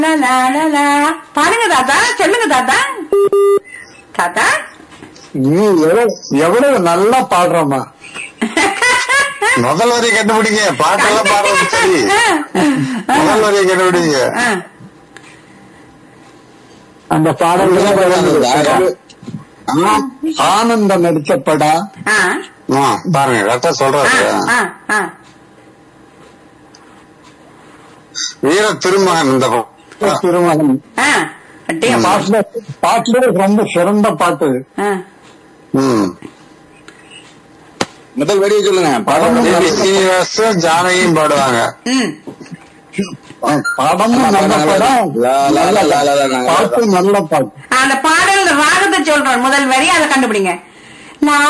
லா, லா, லா, லா. பாருங்க தாத்தா சொல்லுங்க தாத்தா தாத்தா நீ எவ்வளவு எவ்வளவு நல்லா பாடுறமா முதல் வரி கண்டுபிடிங்க பாட்டெல்லாம் பாடுறது சரி முதல் வரியை கண்டுபிடிங்க ஆ. அந்த பாடல் ஆனந்தம் நடிச்ச படம் ஆ. ஆ, பாருங்க கரெக்டா ஆ, சொல்றாரு ஆ, ஆ. வீர திருமகன் இந்த படம். திருமகன் ஆ. அட்டியம். பாட்டுல பாட்டுல ரொம்ப சிறந்த பாட்டு ஆ. ம். முதல் வரியை சொல்லுங்க படம் தேவி சீனிவாசன் ஜானகியும் பாடுவாங்க ம். படமும் நல்ல படம் லா, லா, லா, லா, லா, லா, லா. பாட்டு நல்ல பாட்டு அந்த பாடல் ராகத்தை சொல்றோம் முதல் வரி அதை கண்டுபிடிங்க லா